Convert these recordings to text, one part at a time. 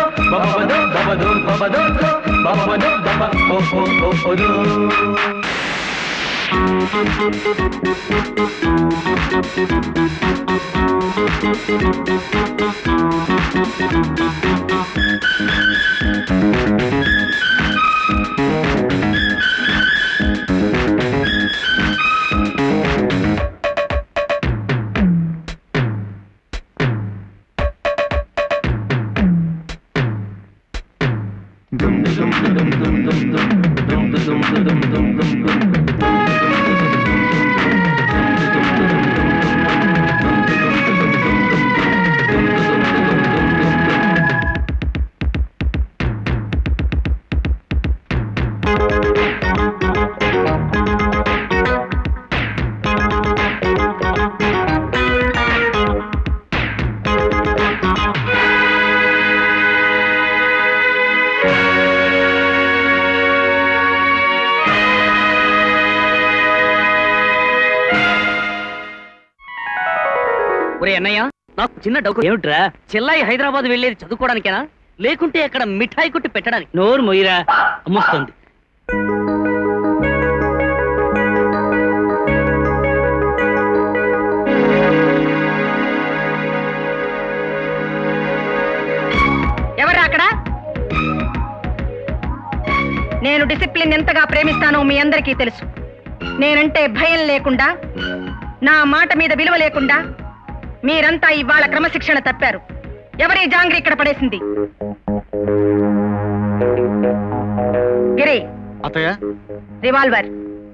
బబదో బబదో బబదో బబదో బబ ఓ ఓ ఓ ఓదో ఒరే అన్నయ్య నాకు చిన్న డౌట్ ఏమిట్రా చెల్లాయి హైదరాబాద్ వెళ్ళేది చదువుకోవడానికేనా లేకుంటే అక్కడ మిఠాయి కొట్టి పెట్టడానికి నోరు మొయ్యరా అమ్ముస్తుంది ఎవరా అక్కడ నేను డిసిప్లిన్ ఎంతగా ప్రేమిస్తానో మీ అందరికీ తెలుసు నేనంటే భయం లేకుండా నా మాట మీద విలువ లేకుండా మీరంతా ఇవాళ క్రమశిక్షణ తప్పారు ఎవరి జాంగ్రీ ఇక్కడ పడేసింది గిరి అత్తయ్య రివాల్వర్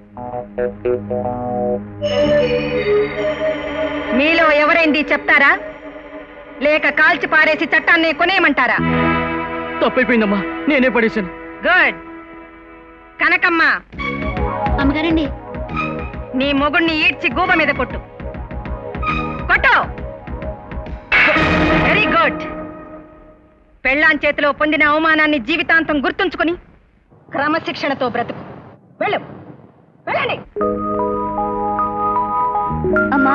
మీలో ఎవరైంది చెప్తారా లేక కాల్చి పారేసి చట్టాన్ని కొనేయమంటారా తప్పైపోయిందమ్మా నేనే పడేశాను గుడ్ కనకమ్మ అమ్మగారండి నీ మొగుణ్ణి ఈడ్చి గూబ మీద కొట్టు కొట్టు వెరీ గుడ్ పెళ్ళాం చేతిలో పొందిన అవమానాన్ని జీవితాంతం గుర్తుంచుకుని క్రమశిక్షణతో బ్రతుకు వెళ్ళు వెళ్ళండి అమ్మా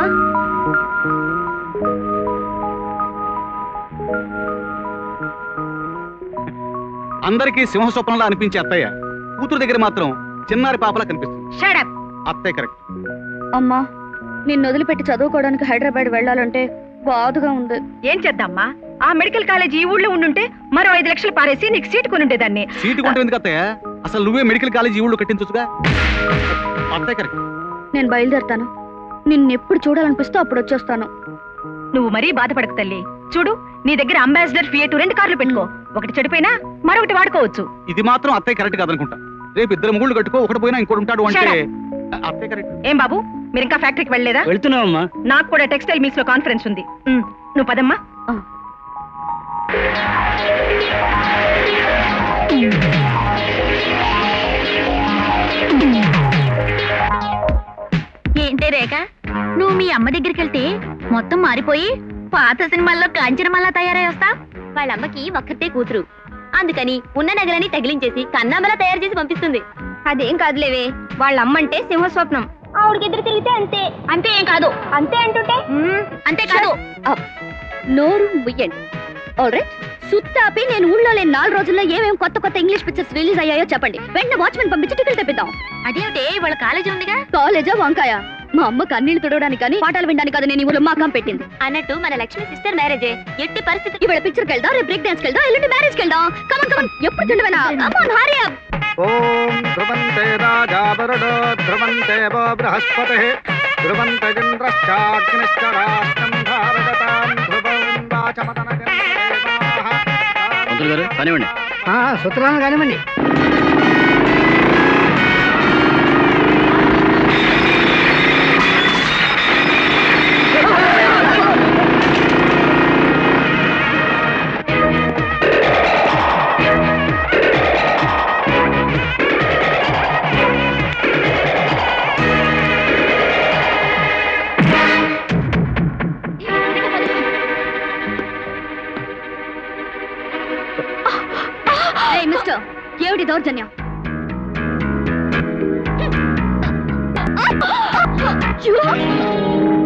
అందరికీ సింహ స్వప్నంలా అనిపించే అత్తయ్య కూతురు దగ్గర మాత్రం చిన్నారి పాపలా కనిపిస్తుంది షడప్ అత్తయ్య కరెక్ట్ అమ్మా నిన్ను వదిలిపెట్టి చదువుకోవడానికి హైదరాబాద్ వెళ్ళాలంటే బాధగా ఉంది ఏం చేద్దామ్మా ఆ మెడికల్ కాలేజ్ ఈ ఊళ్ళో ఉండుంటే మరో ఐదు లక్షలు పారేసి నీకు సీటు కొని ఉండేదాన్ని సీటు కొంటే ఎందుకు అత్తయ్య అసలు నువ్వే మెడికల్ కాలేజ్ ఈ ఊళ్ళో కట్టించొచ్చుగా అత్తయ్య కరెక్ట్ నేను బయలుదేరుతాను నిన్నెప్పుడు చూడాలనిపిస్తే అప్పుడు వచ్చేస్తాను నువ్వు మరీ బాధపడకు తల్లి చూడు నీ దగ్గర అంబాసిడర్ ఫియట్ రెండు కార్లు పెట్టుకో ఒకటి చెడిపోయినా మరొకటి వాడుకోవచ్చు ఇది మాత్రం అత్తయ్య కరెక్ట్ కాదనుకుంటా రేపు ఇద్దరు ముగ్గురు కట్టుకో ఒకటి పోయినా ఇంకోటి ఉంటాడు అంటే Shut అత్తయ్య కరెక్ట్ ఏం బాబు మీరు ఇంకా ఫ్యాక్టరీకి వెళ్ళలేదా వెళ్తున్నావమ్మా నాకు కూడా టెక్స్టైల్ మిల్స్ లో కాన్ఫరెన్స్ ఉంది ఉమ్, నువ్వు పదమ్మా ఆ. ఏంటే రేఖ నువ్వు మీ అమ్మ దగ్గరికి వెళ్తే మొత్తం మారిపోయి పాత సినిమాల్లో కాంచనమాలా తయారై వస్తా వాళ్ళ అమ్మకి ఒక్కతే కూతురు అందుకని ఉన్న నగలని తగిలించేసి కన్నామలా తయారు చేసి పంపిస్తుంది అదేం కాదులేవే వాళ్ళ అమ్మంటే సింహస్వప్నం ఆవిడకి ఎదురు తిరిగితే అంతే అంతే ఏం కాదు అంతే అంటుంటే అంతే కాదు నోరు ముయ్యండి ఆల్రైట్ సుత్తాపి నేను ఊళ్ళో లేని నాలుగు రోజుల్లో ఏమేం కొత్త కొత్త ఇంగ్లీష్ పిక్చర్స్ రిలీజ్ అయ్యాయో చెప్పండి వెంటనే వాచ్మెన్ పంపించి టికెట్ తెప్పిద్దాం అదేమిటే ఇవాళ కాలేజీ ఉందిగా కాలేజా వంకాయ మా అమ్మ కన్నీళ్లు తుడవడానికి కానీ పాఠాలు వినడానికి కాదు నేను ఈ ఊళ్ళో మాకం పెట్టింది అన్నట్టు మన లక్ష్మి సిస్టర్ మ్యారేజే ఎట్టి పరిస్థితి ఇవాళ పిక్చర్కి వెళ్దాం రేపు బ్రేక్ డాన్స్ వెళ్దాం ఎల్లుండి మ్యారేజ్కి వెళ్దాం కమన్ కమన్ ఎప్పుడు తిండవేనా కమన్ హరి అప్ ఓం ధ్రువంతే రాజా వరుడో ధ్రువంతే వో బృహస్పతి ధ్రువంత చంద్రశ్చాగ్నిశ్చ రాష్ట్రం భారగతాం ధ్రువం వాచమతన పంతులు గారు కానివ్వండి సూత్రాలను కానివ్వండి ఏయ్ మిస్టర్ ఏమిటి దౌర్జన్యం You-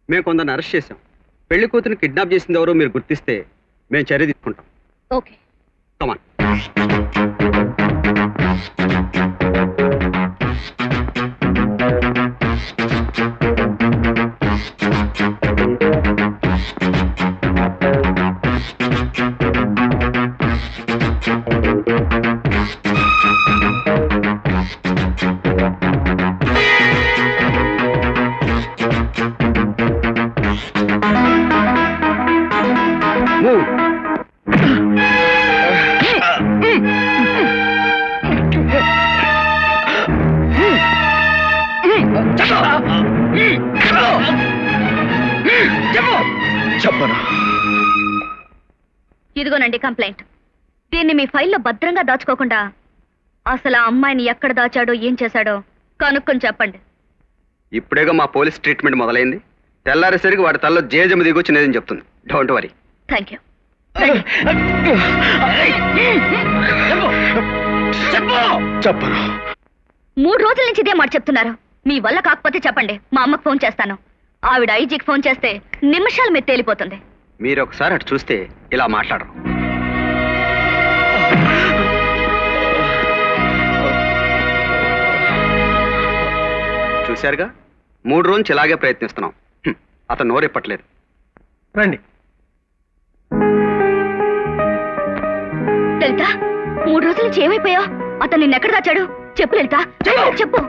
మేము కొందరిని అరెస్ట్ చేశాం పెళ్లి కూతురిని కిడ్నాప్ చేసింది ఎవరో మీరు గుర్తిస్తే మేము చర్య తీసుకుంటాం ఓకే కమాన్ మూవ్ ఇదిగోనండి కంప్లైంట్ దీన్ని మీ ఫైల్లో భద్రంగా దాచుకోకుండా అసలు ఆ అమ్మాయిని ఎక్కడ దాచాడో ఏం చేశాడో కనుక్కొని చెప్పండి ఇప్పుడేగా మా పోలీస్ ట్రీట్మెంట్ మొదలైంది తెల్లారేసరికి వాడి తల్లో జేజమ్మ దిగొచ్చి నేదని చెప్తుంది డోంట్ వరీ థ్యాంక్ యూ చెప్పను మూడు రోజుల నుంచి ఇదే మాట చెప్తున్నారు మీ వల్ల కాకపోతే చెప్పండి మా అమ్మకు ఫోన్ చేస్తాను ఆవిడ ఐజీకి ఫోన్ చేస్తే నిమిషాల మీద తేలిపోతుంది మీరు ఒకసారి అటు చూస్తే ఇలా మాట్లాడరు చూశారుగా మూడు రోజులు ఇలాగే ప్రయత్నిస్తున్నాం హ్మ్. అతను నోరెప్పట్లేదు రండి లలిత మూడు రోజుల నుంచి ఏమైపోయావు అతను నిన్న ఎక్కడ దాచాడు చెప్పు లలిత చెప్పు, చెప్పు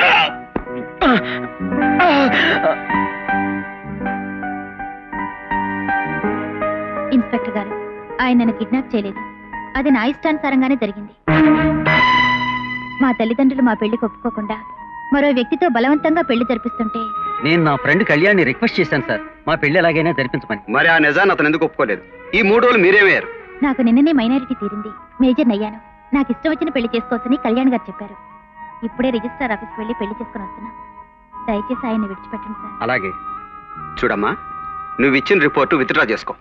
ఇన్స్పెక్టర్ గారు ఆయన నన్ను కిడ్నాప్ చేయలేదు అది నా ఇష్టానుసారంగానే జరిగింది మా తల్లిదండ్రులు మా పెళ్లికి ఒప్పుకోకుండా మరో వ్యక్తితో బలవంతంగా పెళ్లి జరిపిస్తుంటే నేను నా ఫ్రెండ్ కళ్యాణ్ని రిక్వెస్ట్ చేశాను సార్ మా పెళ్లి ఎలాగైనా జరిపించమని మరి ఆ నిజాన్ని అతను ఎందుకు ఒప్పుకోలేదు ఈ మూడు రోజులు మీరేమయ్యారు నాకు నిన్ననే మైనారిటీ తీరింది మేజర్ అయ్యాను నాకు ఇష్టం వచ్చిన పెళ్లి చేసుకోవచ్చని కళ్యాణ్ గారు చెప్పారు ఇప్పుడే రిజిస్ట్రార్ ఆఫీస్కి వెళ్ళి పెళ్లి చేసుకుని వస్తున్నా దయచేసి ఆయన్ని విడిచిపెట్టండి సార్ అలాగే చూడమ్మా నువ్వు ఇచ్చిన రిపోర్టు విత్డ్రా చేసుకో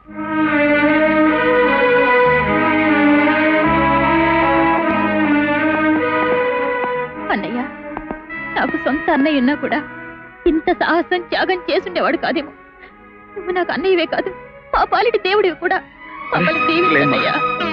అన్నయ్య నాకు సొంత అన్నయ్య ఉన్నా కూడా ఇంత సాహసం త్యాగం చేసుండేవాడు కాదేమో నువ్వు నాకు అన్నయ్యవే కాదు మా పాలిటి దేవుడివి కూడా మమ్మల్ని దీవించు లేమ్మా. అన్నయ్య.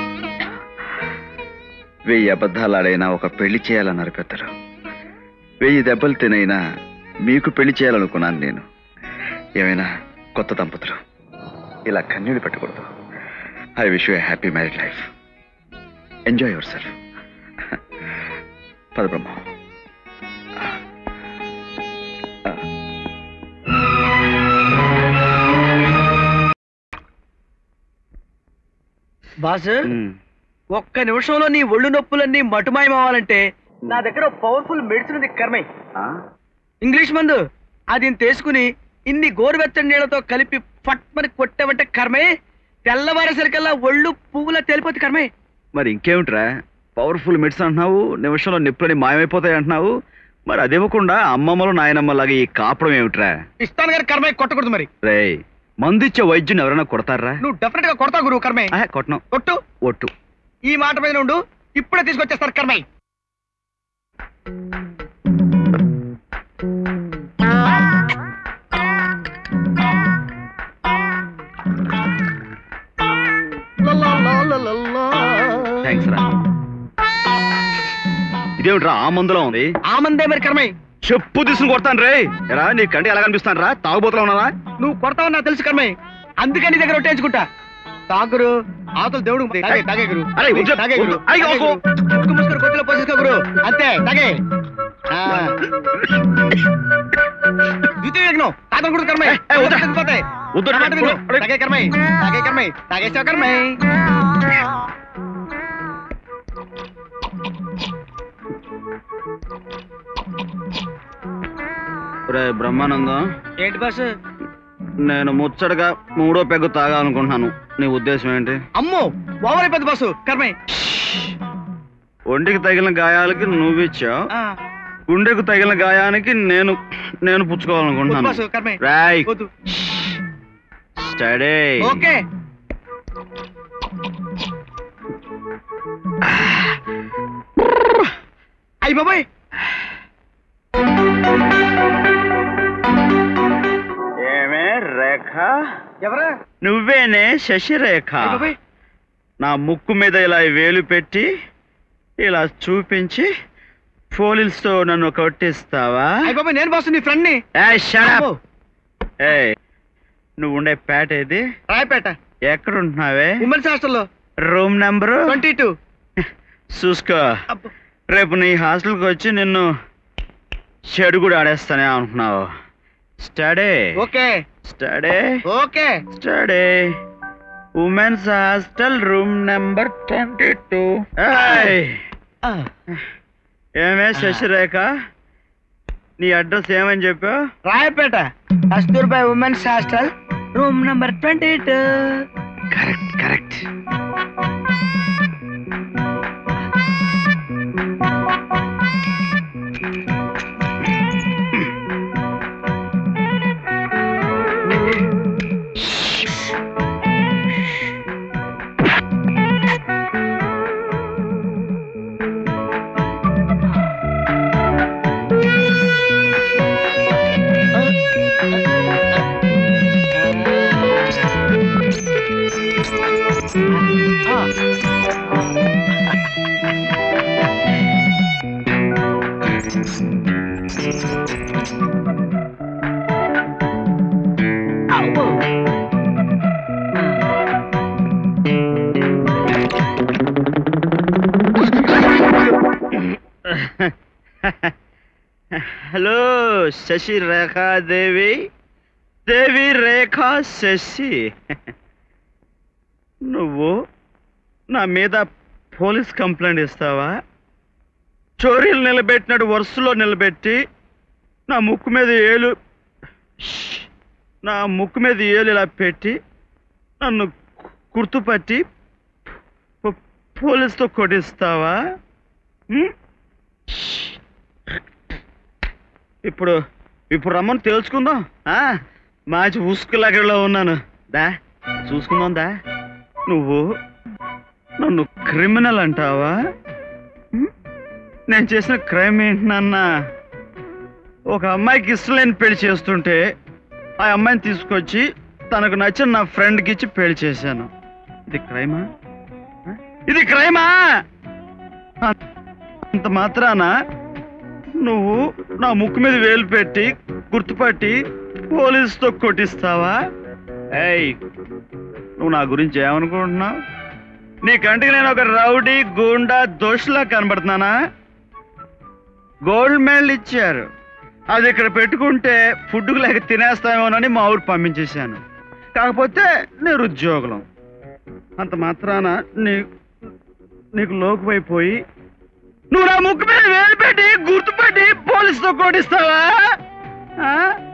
వెయ్యి అబద్ధాలాడైనా ఒక పెళ్లి చేయాలన్నారు పెద్దలు వెయ్యి దెబ్బలు తినైనా మీకు పెళ్లి చేయాలనుకున్నాను నేను ఏమైనా కొత్త దంపతులు ఇలా కన్నీళ్ళు పెట్టకూడదు I wish you happy married life enjoy your self పద బ్రహ్మ బాస్ ఒక్క నిమిషంలో నీ ఒళ్ళు నొప్పులన్నీ మటుమాయమవ్వాలంటే నా దగ్గర పవర్ఫుల్ మెడిసిన్ ఉంది కర్మై ఇంగ్లీష్ మందు అది తీసుకుని ఇన్ని గోరువెచ్చని నీళ్ళతో కలిపి ఫట్మని కొట్టామంటే కర్మే తెల్లవారేసరికల్లా ఒళ్ళు పువ్వులా తెలిపోతే కర్మే మరి ఇంకేమిట్రా పవర్ఫుల్ మెడిసిన్ అంటున్నావు నిమిషంలో నిప్పులని మాయమైపోతాయి అంటున్నావు మరి అదివ్వకుండా అమ్మమ్మలు నాయనమ్మలాగా ఈ కాపడం ఏమిట్రా ఇస్తాను కానీ కర్మే కొట్టకూడదు మరి రేయ్ మందిచ్చే వైద్యుని ఎవరైనా కొడతారా నువ్వు డెఫినెట్ గా కొడతావు గురువు కర్మే ఆహా, కొట్టను కొట్టు ఒట్టు ఈ మాట మీద ఉండు ఇప్పుడే తీసుకొచ్చేస్తారు కర్మై థ్యాంక్స్ రా ఇదేమిట్రా ఆ మందులో ఉంది ఆ మందే మరి కర్మై చెప్పు తీసుకుని కొడతాను రే ఎరా నీ కంటి ఎలా కనిపిస్తాను రా తాగుబోతులా ఉన్నావా నువ్వు కొడతావు నాకు తెలుసు కర్మై అందుకే నీ దగ్గర ఒట్టేయించుకుంటా తాగురు ఆతులు దేవుడు తాగే తాగే గురు అరే, వద్దు, తాగే గురు వద్దు. అయ్య, తాగే ఓకో. గురు. ముసుగు ముసుగు కొద్దిలో పోసేసుకో గురు అంతే తాగే ఆ. ద్వితీయ యజ్ఞం తాగకూడదు కర్మై ఏ, ఏ, వద్దు. చచ్చిపోతాయి. వద్దు, నా మాట విను. అరే. తాగే కర్మై తాగే కర్మై తాగేసావు కర్మై రే బ్రహ్మానందం ఏంటి బాస్ నేను ముచ్చటగా మూడో పెగ్గు తాగాలనుకుంటున్నాను నీ ఉద్దేశం ఏంటి అమ్మో ఓవర్ అయిపోద్ది బాసు కర్మై ఒంటికి తగిలిన గాయాలకి నువ్విచ్చావు ఆ, గుండెకు తగిలిన గాయానికి నేను నేను వద్దు పుచ్చుకోవాలనుకుంటున్నాను బాసు కర్మై రాయ్ వద్దు స్టడీ ఓకే అయ్యి బాబాయ్ ఏమే రేఖ ఎవరా నువ్వేనే శశిరేఖ అయ్ బాబోయ్. నా ముక్కు మీద ఇలా వేలు పెట్టి ఇలా చూపించి పోలీసుతో నన్ను కొట్టిస్తావా అయ్య బాబా నేను బాసు నీ ఫ్రెండ్ ని ఏయ్, shut up. ఏయ్, నువ్వు ఉండే పేట ఏది రాయపేట ఎక్కడుంటున్నావే ఉమెన్స్ హాస్టల్లో రూమ్ నెంబరు ట్వంటీ టూ చూసుకో రేపు నీ హాస్టల్కి వచ్చి నిన్ను చెడు కూడా ఆడేస్తానే అనుకున్నావు study okay study okay study women's hostel room number twenty two ఏమే శశిరేఖ నీ అడ్రస్ ఏమని చెప్పావు Royapettah Kasturba women's hostel room number twenty two correct correct hello Sasi Rekha Devi Devi Rekha Sasi నువ్వు నా మీద పోలీస్ కంప్లైంట్ ఇస్తావా చోరీలు నిలబెట్టినట్టు వరుసలో నిలబెట్టి నా ముక్కు మీద ఏలు ష్! నా ముక్కు మీద ఏలు ఇలా పెట్టి నన్ను కు- గుర్తుపట్టి పో- పోలీసుతో కొట్టిస్తావా ఉం? ఇప్పుడు ఇప్పుడు రమ్మని తేల్చుకుందాం ఆ, మంచి ఉసుకులగడలో ఉన్నాను దా చూసుకుందాం దా నువ్వు నన్ను క్రిమినల్ అంటావా ఉం? నేను చేసిన క్రైమ్ ఏంటన్నా ఒక అమ్మాయికి ఇష్టం లేని పెళ్లి చేస్తుంటే ఆ అమ్మాయిని తీసుకొచ్చి తనకు నచ్చిన నా ఫ్రెండ్కి ఇచ్చి పెళ్లి చేశాను ఇది క్రైమా ఆ? ఇది క్రైమా అంత మాత్రాన నువ్వు నా ముక్కు మీద వేలు పెట్టి గుర్తుపట్టి పోలీసుతో కొట్టిస్తావా ఏయ్ నువ్వు నా గురించి ఏమనుకుంటున్నావు నీ కంటికి నేను ఒక రౌడీ గూండా దోషులా కనబడుతున్నానా గోల్డ్ మెడల్ ఇచ్చారు అది ఇక్కడ పెట్టుకుంటే ఫుడ్కు లేక తినేస్తామేమోనని మా ఊరు పంపించేశాను కాకపోతే నిరుద్యోగులం అంత మాత్రాన నీ నీకు లోకువైపోయి నువ్వు నా ముక్కు మీద వేలు పెట్టి గుర్తుపెట్టి పోలీసుతో కొట్టిస్తావా ఆ?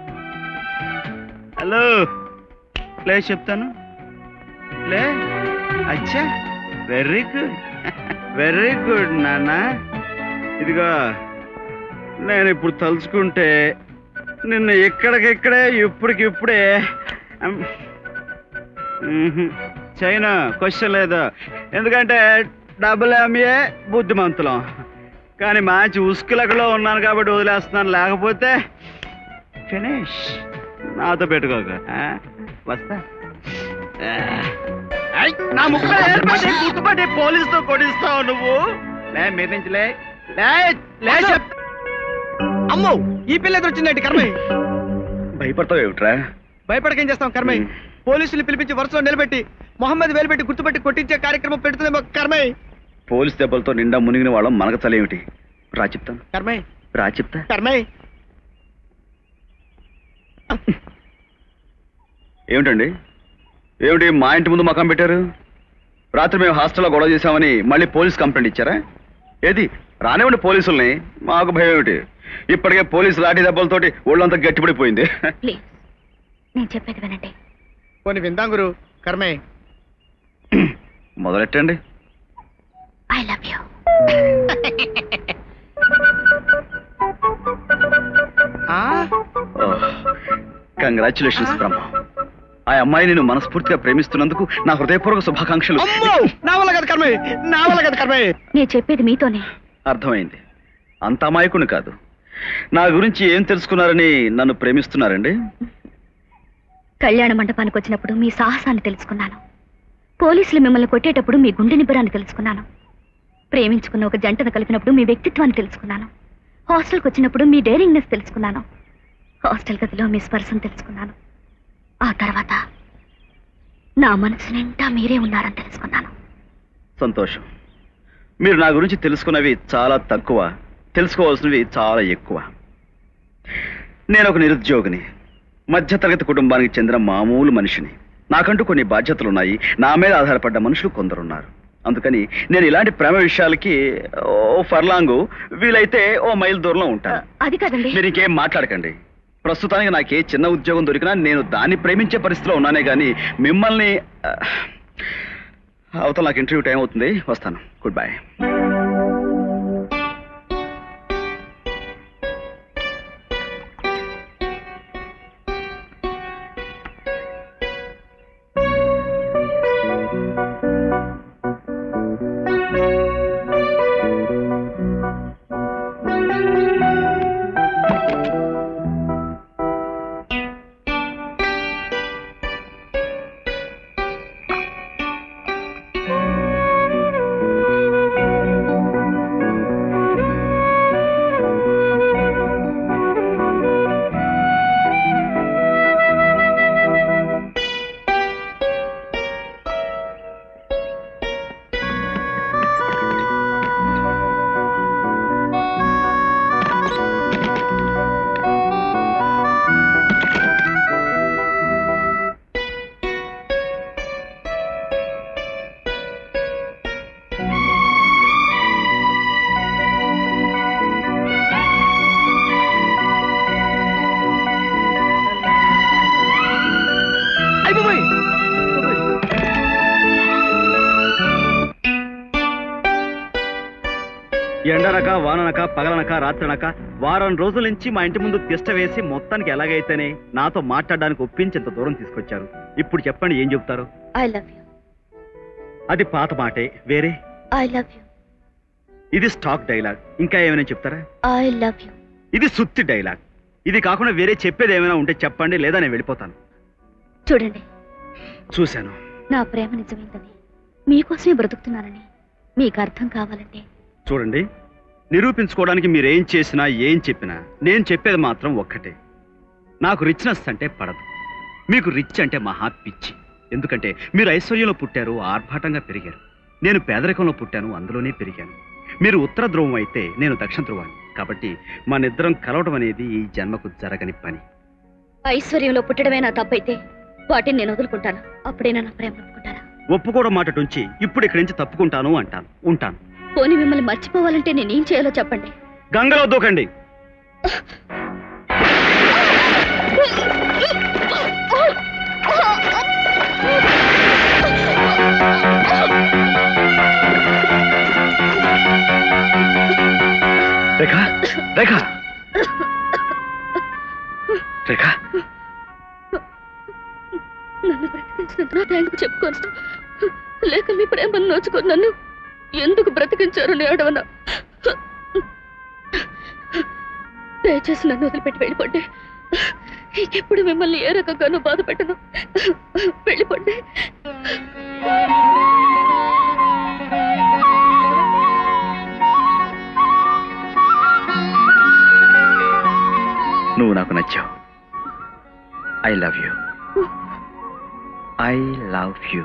హలో లే చెప్తాను లే అచ్చా వెరీ గుడ్ వెరీ గుడ్ నాన్న ఇదిగో నేను ఇప్పుడు తలుచుకుంటే నిన్ను ఎక్కడికెక్కడే ఇప్పటికిప్పుడే అమ్, మ్మ్హ్. చైనా క్వశ్చన్ లేదు ఎందుకంటే డబ్బులు అమ్మియే బుద్ధిమంతులం కానీ మంచి ఉసుకులకలో ఉన్నాను కాబట్టి వదిలేస్తున్నాను లేకపోతే ఫినిష్ నాతో పెట్టుకోక ఆ? వస్తా ఆ. ఐ, నా ముక్క ఏర్పడి గుర్తుపట్టి పోలీసుతో కొడిస్తావు నువ్వు లే మీద నుంచి లే లే లే చెప్ అమ్మో ఈ పిల్ల ఎదురు వచ్చిందండి కర్మయ్య భయపడతావు ఏమిట్రా భయపడకేం చేస్తాం కర్మయ్య పోలీసులు పిలిపించి వరుసలో నిలబెట్టి మొహమ్మద్ వేలు పెట్టి గుర్తుపెట్టి కొట్టించే కార్యక్రమం పెడుతుందేమో కర్మయ్య పోలీస్ దెబ్బలతో నిండా మునిగిన వాళ్ళం మనకు తలేమిటి రా చెప్తాను కర్మయ్య రా చెప్తా కర్మయ్య ఏమిటండి ఏమిటి మా ఇంటి ముందు మకం పెట్టారు రాత్రి మేము హాస్టల్లో గొడవ చేశామని మళ్ళీ పోలీస్ కంప్లైంట్ ఇచ్చారా ఏది రానివ్వండి పోలీసుల్ని మాకు భయం ఏమిటి ఇప్పటికే పోలీసు లాఠీ దెబ్బలతోటి ఒళ్ళంతా గట్టిపడిపోయింది ప్లీజ్ నేను చెప్పేది వినండి పోనీ విందాం గురు కర్మయ్య మొదలెట్టండి I love you congratulations Brahma ఆ అమ్మాయి నేను మనస్ఫూర్తిగా ప్రేమిస్తున్నందుకు నా హృదయపూర్వక శుభాకాంక్షలు అమ్మో నా వల్ల కదా కర్మయ్య నా వల్ల కదా కర్మయ్య నేను చెప్పేది మీతోనే అర్థమైంది అంత అమాయకుని కాదు నా గురించి ఏం తెలుసుకున్నారని నన్ను ప్రేమిస్తున్నారండి కళ్యాణ మండపానికి వచ్చినప్పుడు మీ సాహసాన్ని తెలుసుకున్నాను పోలీసులు మిమ్మల్ని కొట్టేటప్పుడు మీ గుండె నిబ్బరాన్ని తెలుసుకున్నాను ప్రేమించుకున్న ఒక జంటను కలిపినప్పుడు మీ వ్యక్తిత్వాన్ని తెలుసుకున్నాను హాస్టల్కి వచ్చినప్పుడు మీ డేరింగ్నెస్ తెలుసుకున్నాను హాస్టల్ గదిలో మీ స్పర్శను తెలుసుకున్నాను ఆ తర్వాత నా మనసు నిండా మీరే ఉన్నారని తెలుసుకున్నాను సంతోషం మీరు నా గురించి తెలుసుకున్నవి చాలా తక్కువ తెలుసుకోవాల్సినవి చాలా ఎక్కువ నేను ఒక నిరుద్యోగిని మధ్యతరగతి కుటుంబానికి చెందిన మామూలు మనిషిని నాకంటూ కొన్ని బాధ్యతలు ఉన్నాయి నా మీద ఆధారపడ్డ మనుషులు కొందరున్నారు అందుకని నేను ఇలాంటి ప్రేమ విషయాలకి ఓ ఫర్లాంగు వీలైతే ఓ మైల్ దూరంలో ఉంటాను అది కాదండి మీరు ఇంకేం మాట్లాడకండి ప్రస్తుతానికి నాకే చిన్న ఉద్యోగం దొరికినా నేను దాన్ని ప్రేమించే పరిస్థితిలో ఉన్నానే కానీ మిమ్మల్ని ఆ, అవతల నాకు ఇంటర్వ్యూ టైం అవుతుంది వస్తాను గుడ్ బై అయిపోయి ఎండనక వాననక పగలనక రాత్రనక వారం రోజుల నుంచి మా ఇంటి ముందు తిష్ట వేసి మొత్తానికి ఎలాగైతేనే నాతో మాట్లాడడానికి ఒప్పించేంత దూరం తీసుకొచ్చారు ఇప్పుడు చెప్పండి ఏం చెప్తారు ఐ లవ్ యూ అది పాత మాటే వేరే ఐ లవ్ యూ ఇది స్టాక్ డైలాగ్ ఇంకా ఏమైనా చెప్తారా ఐ లవ్ యూ ఇది సుత్తి డైలాగ్ ఇది కాకుండా వేరే చెప్పేది ఏమైనా ఉంటే చెప్పండి లేదా నేను వెళ్ళిపోతాను చూడండి చూశాను నా ప్రేమ నిజమైందని మీకోసమే బ్రతుకుతున్నానని మీకు అర్థం కావాలంటే చూడండి నిరూపించుకోవడానికి మీరేం చేసినా ఏం చెప్పినా నేను చెప్పేది మాత్రం ఒక్కటే నాకు రిచ్నెస్ అంటే పడదు మీకు రిచ్ అంటే మహా పిచ్చి ఎందుకంటే మీరు ఐశ్వర్యంలో పుట్టారు ఆర్భాటంగా పెరిగారు నేను పేదరికంలో పుట్టాను అందులోనే పెరిగాను మీరు ఉత్తర ధ్రువం అయితే నేను దక్షిణ ధ్రువాన్ని కాబట్టి మనిద్దరం కలవడం అనేది ఈ జన్మకు జరగని పని ఐశ్వర్యంలో పుట్టడమే నా తప్పైతే వాటిని నేను వదులుకుంటాను అప్పుడేనా నా ప్రేమ ఒప్పుకుంటానా ఒప్పుకోవడం మాట నుంచి ఇప్పుడు ఇక్కడి నుంచి తప్పుకుంటాను అంటాను ఉంటాను పోనీ మిమ్మల్ని మర్చిపోవాలంటే నేనేం చేయాలో చెప్పండి గంగలో దూకండి రేఖ రేఖ రేఖ నన్ను బ్రతికించినందుకు నా థ్యాంక్ చెప్పుకోను లేక మీ ప్రేమను నోచుకొని నన్ను ఎందుకు బ్రతికించారు నీ అడవన దయచేసి నన్ను వదిలిపెట్టి వెళ్ళిపోండి ఇంకెప్పుడు మిమ్మల్ని ఏ రకంగానూ బాధ పెట్టను వెళ్ళిపోండి నువ్వు నాకు నచ్చావు I love you I love you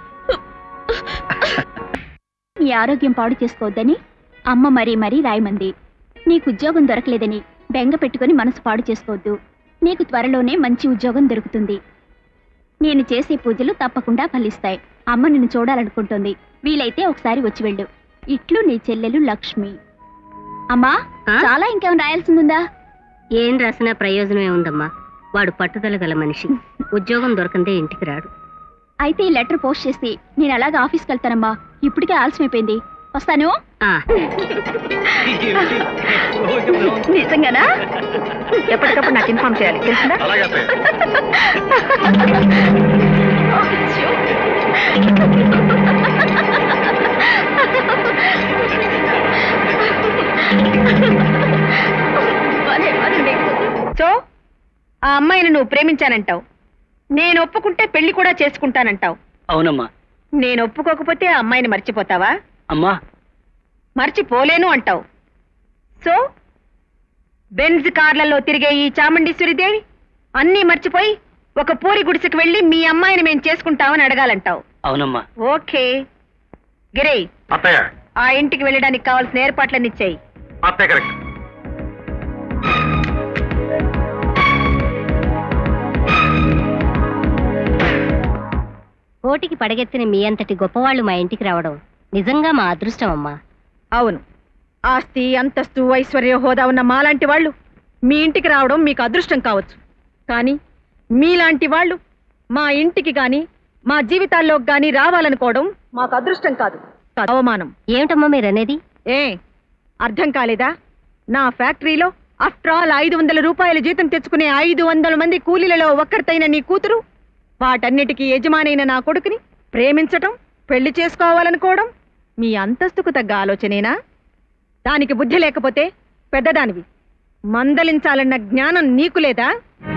నీ ఆరోగ్యం పాడు చేసుకోవద్దని అమ్మ మరీ మరీ రాయమంది నీకు ఉద్యోగం దొరకలేదని బెంగ పెట్టుకుని మనసు పాడు చేసుకోవద్దు నీకు త్వరలోనే మంచి ఉద్యోగం దొరుకుతుంది నేను చేసే పూజలు తప్పకుండా ఫలిస్తాయి అమ్మ నిన్ను చూడాలనుకుంటోంది వీలైతే ఒకసారి వచ్చి వెళ్ళు ఇట్లు నీ చెల్లెలు లక్ష్మి అమ్మా చాలా ఇంకేమైనా రాయాల్సిందిందా ఏం రాసినా ప్రయోజనమే ఉందమ్మా వాడు పట్టుదల గల మనిషి ఉద్యోగం దొరకందే ఇంటికి రాడు అయితే ఈ లెటర్ పోస్ట్ చేసి నేను అలాగే ఆఫీస్కి వెళ్తానమ్మా ఇప్పటికే ఆలస్యమైపోయింది వస్తాను ఆ నిజంగానా ఎప్పటికప్పుడు నాకు ఇన్ఫార్మ్ చేయాలి తెలిసిందా సో ఆ అమ్మాయిని నువ్వు ప్రేమించానంటావు నేను ఒప్పుకుంటే పెళ్లి కూడా చేసుకుంటానంటావు అవునమ్మా నేను ఒప్పుకోకపోతే ఆ అమ్మాయిని మర్చిపోతావా అమ్మా మర్చిపోలేను అంటావు సో బెంజ్ కార్లలో తిరిగే ఈ చాముండేశ్వరి దేవి అన్నీ మర్చిపోయి ఒక పూరి గుడిసెకు వెళ్ళి మీ అమ్మాయిని మేము చేసుకుంటామని అడగాలంటావు అవునమ్మా ఓకే గిరి అత్తయ్య ఆ ఇంటికి వెళ్ళడానికి కావాల్సిన ఏర్పాట్లన్నీ చెయ్యి అత్తయ్య కరెక్ట్ కోటికి పడగెత్తిన మీ అంతటి గొప్పవాళ్ళు మా ఇంటికి రావడం నిజంగా మా అదృష్టం అమ్మా అవును ఆస్తి అంతస్తు ఐశ్వర్య హోదా ఉన్న మాలాంటి వాళ్ళు మీ ఇంటికి రావడం మీకు అదృష్టం కావచ్చు కానీ మీలాంటి వాళ్ళు మా ఇంటికి గాని మా జీవితాల్లోకి గాని రావాలనుకోవడం మాకు అదృష్టం కాదు అవమానం ఏమిటమ్మా మీరనేది ఏ అర్థం కాలేదా నా ఫ్యాక్టరీలో ఆఫ్టర్ ఆల్ ఐదు వందల రూపాయల జీతం తెచ్చుకునే ఐదు వందల మంది కూలీలలో ఒక్కరితైన నీ కూతురు వాటన్నిటికీ యజమానైన నా కొడుకుని ప్రేమించటం పెళ్లి చేసుకోవాలనుకోవడం మీ అంతస్తుకు తగ్గ ఆలోచనేనా దానికి బుద్ధి లేకపోతే పెద్దదానివి మందలించాలన్న జ్ఞానం నీకు లేదా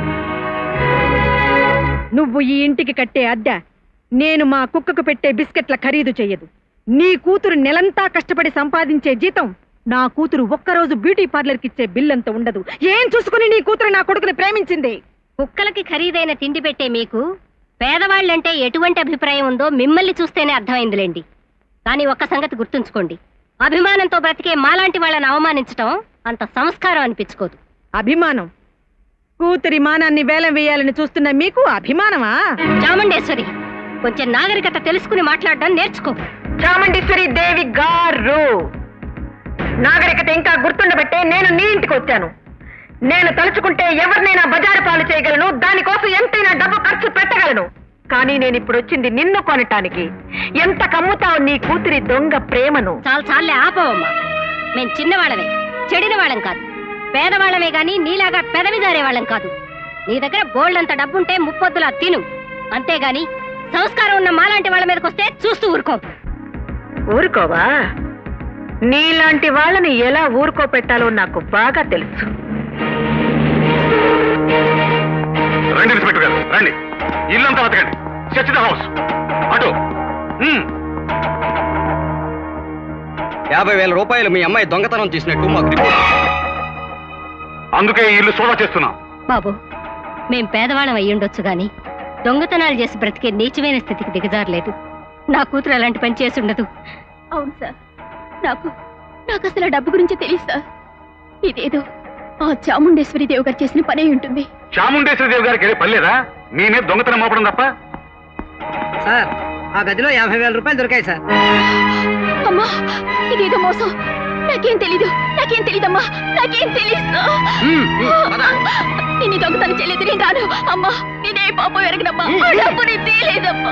నువ్వు ఈ ఇంటికి కట్టే అద్దె నేను మా కుక్కకు పెట్టే బిస్కెట్ల ఖరీదు చెయ్యదు నీ కూతురు నెలంతా కష్టపడి సంపాదించే జీతం నా కూతురు ఒక్కరోజు బ్యూటీ పార్లర్కి ఇచ్చే బిల్లంత ఉండదు ఏం చూసుకుని నీ కూతురు నా కొడుకుని ప్రేమించింది కుక్కలకి ఖరీదైన తిండి పెట్టే మీకు పేదవాళ్ళంటే ఎటువంటి అభిప్రాయం ఉందో మిమ్మల్ని చూస్తేనే అర్థమైందిలేండి కానీ ఒక్క సంగతి గుర్తుంచుకోండి అభిమానంతో బ్రతికే మాలాంటి వాళ్ళని అవమానించటం అంత సంస్కారం అనిపించుకోదు అభిమానం కూతురి మానాన్ని వేలం వేయాలని చూస్తున్న మీకు అభిమానమా చాముండేశ్వరి కొంచెం నాగరికత తెలుసుకుని మాట్లాడడం నేర్చుకో చాముండేశ్వరి దేవి గారు నాగరికత ఇంకా గుర్తుండబట్టే నేను నీ ఇంటికి వచ్చాను నేను తలుచుకుంటే ఎవరినైనా బజారు పాలు చేయగలను దానికోసం ఎంతైనా డబ్బు ఖర్చు పెట్టగలను కానీ నేను ఇప్పుడు వచ్చింది నిన్ను కొనటానికి ఎంత కమ్ముతావు నీ కూతురి దొంగ ప్రేమను చాలు చాలే ఆపవమ్మా మేం చిన్నవాళ్ళమే చెడిన వాళ్ళం కాదు పేదవాళ్ళమే గాని నీలాగా పెదవి జారే వాళ్ళం కాదు నీ దగ్గర బోల్డంత డబ్బుంటే ముప్పొద్దులా తిను అంతేగాని సంస్కారం ఉన్న మాలాంటి వాళ్ళ మీదకి వస్తే చూస్తూ ఊరుకో ఊరుకోవా నీలాంటి వాళ్ళని ఎలా ఊరుకోపెట్టాలో నాకు బాగా తెలుసు రండి ఇన్స్పెక్టర్ గారు రండి ఇల్లంతా వెతకండి సెర్చ్ ద హౌస్ అటు హ్మ్. యాభై వేల రూపాయలు మీ అమ్మాయి దొంగతనం చేసినట్టు మాకు రిపోర్ట్ అందుకే ఈ ఇల్లు సోదా చేస్తున్నాం బాబు మేం పేదవాళ్ళం అయ్యుండొచ్చు గాని దొంగతనాలు చేసి బ్రతికే నీచమైన స్థితికి దిగజారలేదు నా కూతురు అలాంటి పని చేసి ఉండదు అవును సార్ నాకు నాకు అసలు ఆ డబ్బు గురించి తెలియదు సార్ ఇదేదో ఆ చాముండేశ్వరి దేవి గారు చేసిన పనే ఉంటుంది చాముండేశ్వరి దేవి గారికి ఏది పర్లేదా మీ మీద దొంగతనం మోపడం తప్ప సార్ ఆ గదిలో యాభై వేల రూపాయలు దొరికాయి సార్ అమ్మా ఇదేదో మోసం నాకేం తెలీదు నాకేం తెలీదమ్మా నాకేం తెలీదు నేను ఈ దొంగతనం చేయలేదు నేను రాను అమ్మా నేనే పాపం ఎరగనమ్మా ఆ డబ్బు నేను తీయలేదమ్మా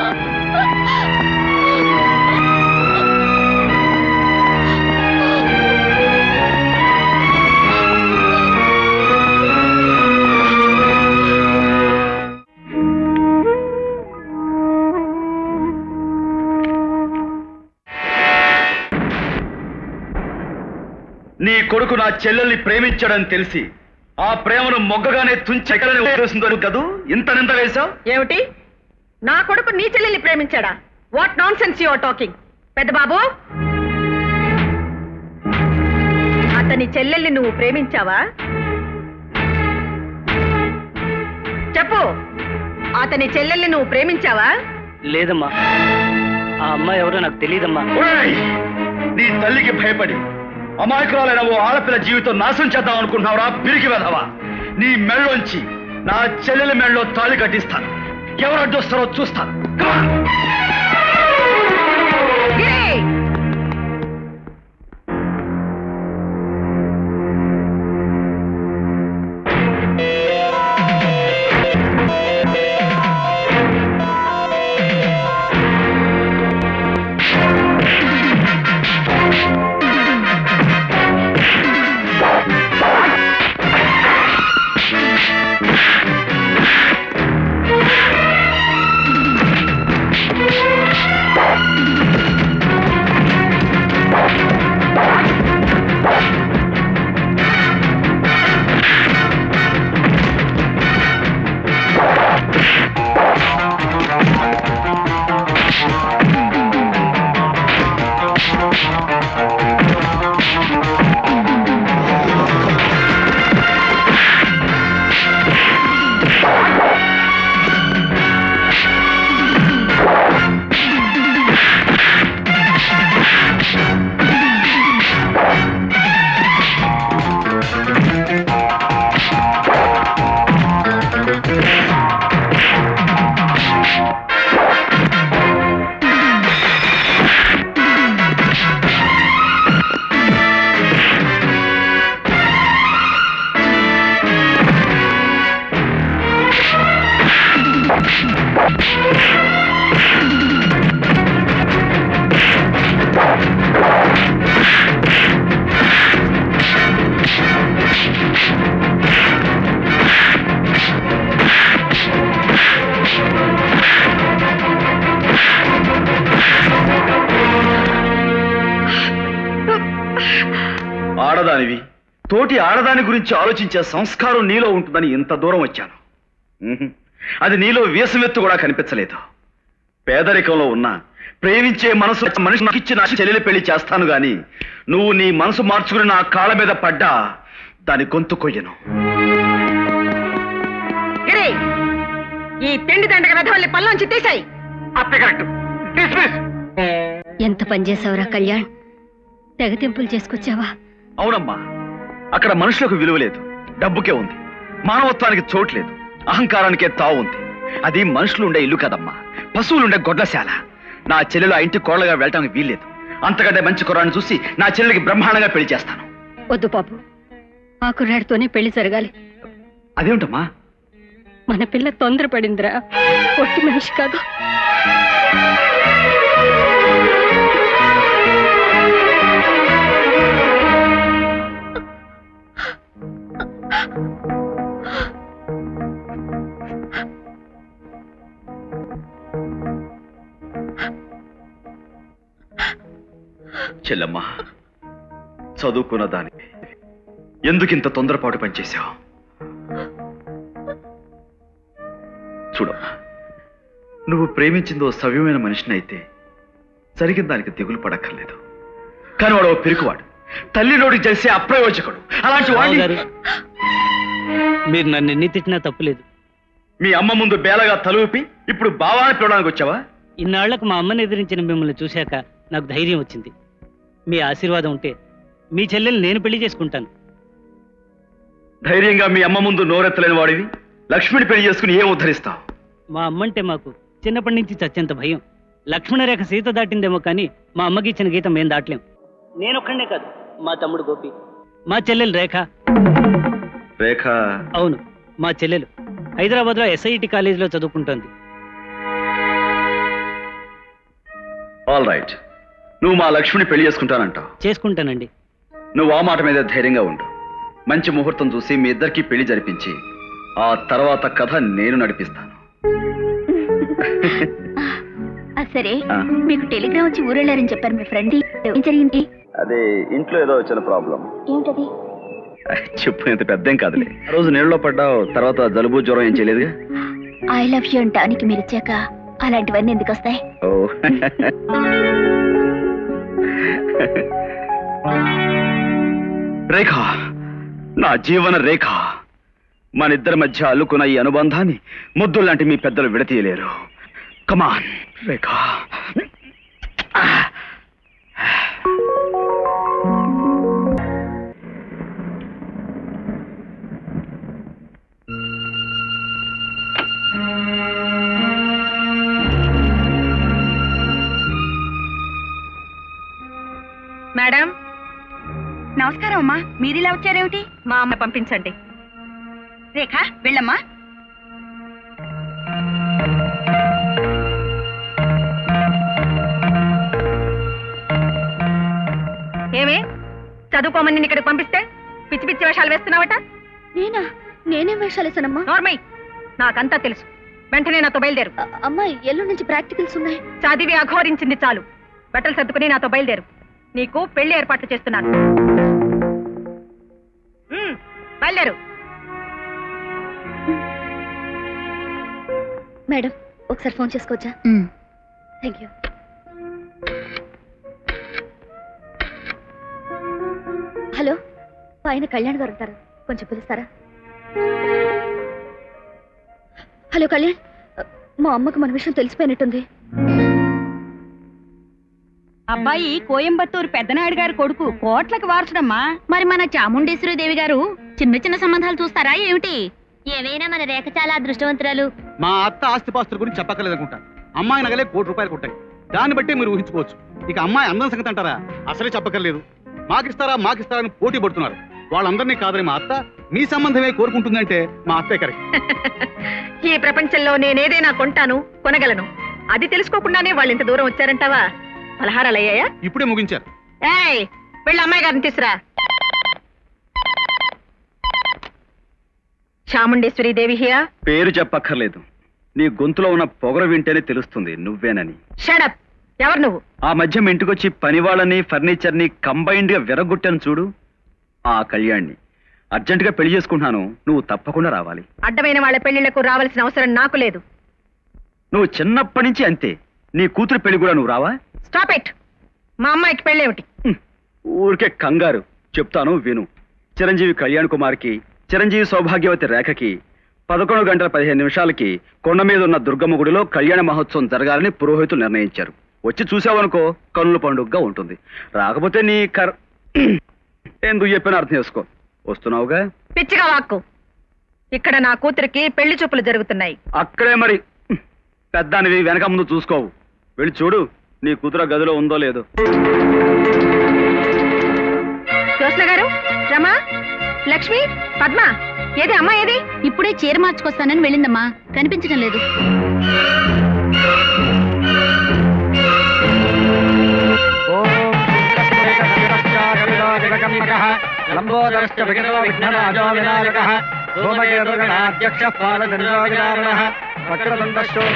నీ కొడుకు నా చెల్లెల్ని ప్రేమించాడని తెలిసి ఆ ప్రేమను మొగ్గగానే తుంచెక్కలని ఉద్దేశంతో కదూ ఇంత నింద వేశావు ఏమిటి నా కొడుకు నీ చెల్లెల్ని ప్రేమించాడా what nonsense your talking పెద్ద బాబు అతని చెల్లెల్ని నువ్వు ప్రేమించావా చెప్పు అతని చెల్లెల్ని నువ్వు ప్రేమించావా లేదమ్మా ఆ అమ్మాయి ఎవరో నాకు తెలియదమ్మా ఒరేయ్! నీ తల్లికి భయపడి అమాయకురాలైన ఓ ఆడపిల్ల జీవితం నాశనం చేద్దాం అనుకుంటున్నావురా పిరికి వెధవా నీ మెళ్ళోంచి నా చెల్లెల మెళ్ళలో తాళి కట్టిస్తాను ఎవరు అడ్డొస్తారో చూస్తాను Come on! గిరి! ఆ ఆడదానివి తోటి ఆడదాని గురించి ఆలోచించే సంస్కారం నీలో ఉంటుందని ఇంత దూరం వచ్చాను ఉహుం. అది నీలో వీసమెత్తు కూడా కనిపించలేదు పేదరికంలో ఉన్న ప్రేమించే మనసు మనిషి నాకు ఇచ్చి నా చెల్లెలి పెళ్లి చేస్తాను గాని నువ్వు నీ మనసు మార్చుకుని నా కాళ్ళ మీద పడ్డా దాని గొంతు కొయ్యను గిరి ఈ తిండి దండగ వెధవల్ని పల్లోంచి తీసాయి అత్తే కరెక్ట్ డిస్మిస్ ఎంత పనిచేసావురా కళ్యాణ్ తెగతింపులు చేసుకొచ్చావా అవునమ్మా అక్కడ మనుషులకు విలువ లేదు డబ్బుకే ఉంది మానవత్వానికి చోటు లేదు అహంకారానికే తావు ఉంది అది మనుషులు ఉండే ఇల్లు కదమ్మా పశువులుండే గొడ్లశాల నా చెల్లెలు ఆ ఇంటి కోళ్ళగా వెళ్ళటానికి వీల్లేదు అంతకంటే మంచి కుర్రాన్ని చూసి నా చెల్లెలికి బ్రహ్మాండంగా పెళ్లి చేస్తాను వద్దు బాబు ఆ కుర్రాడితోనే పెళ్లి జరగాలి అదేమిటమ్మా మన పిల్ల తొందరపడిందిరా ఒట్టి మనిషి కాదు చెల్లెమ్మా చదువుకున్న దానివి ఎందుకింత తొందరపాటు పనిచేశావు చూడమ్మా నువ్వు ప్రేమించిందో సవ్యమైన మనిషిని అయితే జరిగిన దానికి దిగులు పడక్కర్లేదు కానీ వాడు ఓ పిరికివాడు తల్లి నోటికి చేసే అప్రయోజకుడు అలాంటి వాడిని బావగారు, మీరు నన్ను ఎన్ని తిట్టినా తప్పులేదు మీ అమ్మ ముందు బేలగా తలూపి ఇప్పుడు బావాని పిలవడానికి వచ్చావా ఇన్నాళ్లకు మా అమ్మని ఎదిరించిన మిమ్మల్ని చూశాక నాకు ధైర్యం వచ్చింది మీ ఆశీర్వాదం ఉంటే మీ చెల్లెల్ని నేను పెళ్లి చేసుకుంటాను ధైర్యంగా మీ అమ్మ ముందు నోరెత్తలేని వాడివి లక్ష్మిని పెళ్లి చేసుకుని ఏం ఉద్ధరిస్తావు మా అమ్మంటే మాకు చిన్నప్పటి నుంచి చచ్చేంత భయం లక్ష్మణరేఖ సీత దాటిందేమో కానీ మా అమ్మకి ఇచ్చిన గీతం మేం దాటలేం నేనొక్కడే కాదు మా తమ్ముడు గోపి మా చెల్లెలు రేఖ రేఖ అవును మా చెల్లెలు హైదరాబాద్లో ఎస్ఐటి కాలేజీలో చదువుకుంటోంది ఆల్ రైట్ నువ్వు మా లక్ష్మిని పెళ్లి చేసుకుంటానంటావు చేసుకుంటానండి నువ్వు ఆ మాట మీద ధైర్యంగా ఉండు మంచి ముహూర్తం చూసి మీ ఇద్దరికి పెళ్లి జరిపించి ఆ తర్వాత కథ నేను నడిపిస్తాను ఆ, సరే ఆ. మీకు టెలిగ్రామ్ వచ్చి ఊరెళ్ళారని చెప్పారు మీ ఫ్రెండ్ ఏం జరిగింది అదే ఇంట్లో ఏదో వచ్చిన ప్రాబ్లం ఏమిటది చెప్పు ఎంత పెద్దేం కాదులే ఆ రోజు నీళ్ళలో పడ్డావు తర్వాత జలుబు జ్వరం ఏం చేయలేదుగా ఐ లవ్ యూ అంటానికి మీరు ఇచ్చాక అలాంటివన్నీ ఎందుకు వస్తాయి ఓ రేఖ నా జీవన రేఖ మన ఇద్దరి మధ్య అల్లుకున్న ఈ అనుబంధాన్ని ముద్దులాంటి మీ పెద్దలు విడతీయలేరు కమాన్ రేఖ మేడం నమస్కారం అమ్మా మీరు ఇలా వచ్చారేమిటి మా అమ్మ పంపించండి రేఖ వెళ్ళమ్మా ఏమే చదువుకోమని నిన్ను ఇక్కడికి పంపిస్తే పిచ్చి పిచ్చి వేషాలు వేస్తున్నావట నేనా నేనేం వేషాలు వేసానమ్మా నోర్మై నాకంతా తెలుసు వెంటనే నాతో బయలుదేరు అ- అమ్మాయి ఎల్లుండి నుంచి ప్రాక్టికల్స్ ఉన్నాయి చదివి అఘోరించింది చాలు బట్టలు సర్దుకుని నాతో బయలుదేరు నీకు పెళ్లి ఏర్పాట్లు చేస్తున్నాను ఉమ్, బయలుదేరు మేడం ఒకసారి ఫోన్ చేసుకోవచ్చా థ్యాంక్ యూ హలో పైన కళ్యాణ్ గారు ఉంటారు కొంచెం పిలుస్తారా హలో కళ్యాణ్ మా అమ్మకు మన విషయం తెలిసిపోయినట్టుంది అబ్బాయి కోయంబత్తూరు పెద్దనాయుడు గారి కొడుకు కోట్లకి వారసుడమ్మా మరి మన చాముండేశ్వరి దేవి గారు చిన్న చిన్న సంబంధాలు చూస్తారా ఏమిటి ఏమైనా మన రేఖ చాలా అదృష్టవంతురాలు మా అత్త ఆస్తిపాస్తుల గురించి చెప్పక్కర్లేదనుకుంటా అమ్మాయి నగలే కోటి రూపాయలు కొట్టాయి దాన్ని బట్టి మీరు ఊహించుకోవచ్చు ఇక అమ్మాయి అందం సంగతి అంటారా అసలే చెప్పక్కర్లేదు మాకిస్తారా మాకిస్తారా అని పోటీ పడుతున్నారు వాళ్ళందరినీ కాదని మా అత్త మీ సంబంధమే కోరుకుంటుందంటే మా అత్తే కరెక్ట్ ఈ ప్రపంచంలో నేనేదైనా కొంటాను కొనగలను అది తెలుసుకోకుండానే వాళ్ళు ఇంత దూరం వచ్చారంటావా పలహారాలు అయ్యాయా ఇప్పుడే ముగించారు ఏయ్ వెళ్ళి అమ్మాయి గారిని తీసురా చాముండేశ్వరి దేవి హియా పేరు చెప్పక్కర్లేదు నీ గొంతులో ఉన్న పొగరు వింటేనే తెలుస్తుంది నువ్వేనని షడప్ ఎవరు నువ్వు ఆ మధ్య మీ ఇంటికొచ్చి పని వాళ్ళని ఫర్నిచర్ ని కంబైన్డ్ గా విరగొట్టాను చూడు ఆ కళ్యాణ్ని అర్జెంటుగా పెళ్లి చేసుకుంటున్నాను నువ్వు తప్పకుండా రావాలి అడ్డమైన వాళ్ళ పెళ్లిళ్లకు రావాల్సిన అవసరం నాకు లేదు నువ్వు చిన్నప్పటి నుంచి అంతే నీ కూతురు పెళ్లి కూడా నువ్వు రావా స్టాప్ ఇట్ మా అమ్మాయికి పెళ్ళేమిటి హ్మ్. ఊరికే కంగారు చెప్తాను విను చిరంజీవి కళ్యాణ్ కుమార్కి చిరంజీవి సౌభాగ్యవతి రేఖకి పదకొండు గంటల పదిహేను నిమిషాలకి కొండ మీద ఉన్న దుర్గమ్మ గుడిలో కళ్యాణ మహోత్సవం జరగాలని పురోహితులు నిర్ణయించారు వచ్చి చూసావనుకో కన్నుల పండుగగా ఉంటుంది రాకపోతే నీ కర్ ఎందుకు చెప్పిన అర్థం చేసుకో వస్తున్నావుగా పిచ్చిగా వాక్కు ఇక్కడ నా కూతురికి పెళ్లి చూపులు జరుగుతున్నాయి అక్కడే మరి హ్మ్, పెద్దానివి వెనక ముందు చూసుకోవు వెళ్ళి చూడు నీ కూతురు ఆ గదిలో ఉందో లేదో జ్యోత్స్న గారు రమా లక్ష్మి పద్మ ఏది అమ్మా ఏది ఇప్పుడే చీర మార్చుకొస్తానని వెళ్ళిందమ్మా కనిపించడం లేదు లంబోదరశ్చ వికటో విఘ్నరాజో వినాయకః ధూమకేతుగణాధ్యక్ష పాలచంద్రో విదారణః వక్రదండశ్చో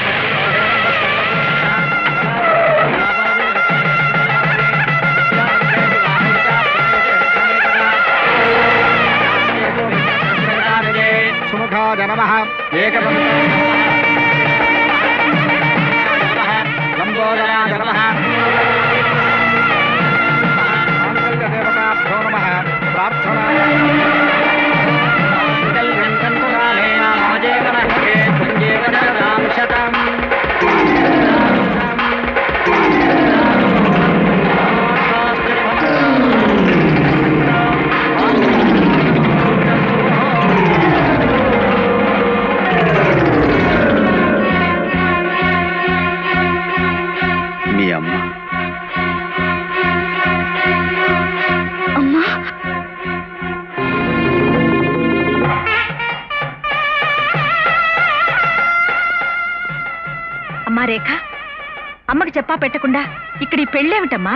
సుముఖాయ నమః లంబోదరాయ నమః మాంగళ్యదేవతాభ్యో నమః ప్రార్థనాయ మీ అమ్మ అమ్మా అమ్మా రేఖ అమ్మకి చెప్పా పెట్టకుండా ఇక్కడ ఈ పెళ్ళేమిటమ్మా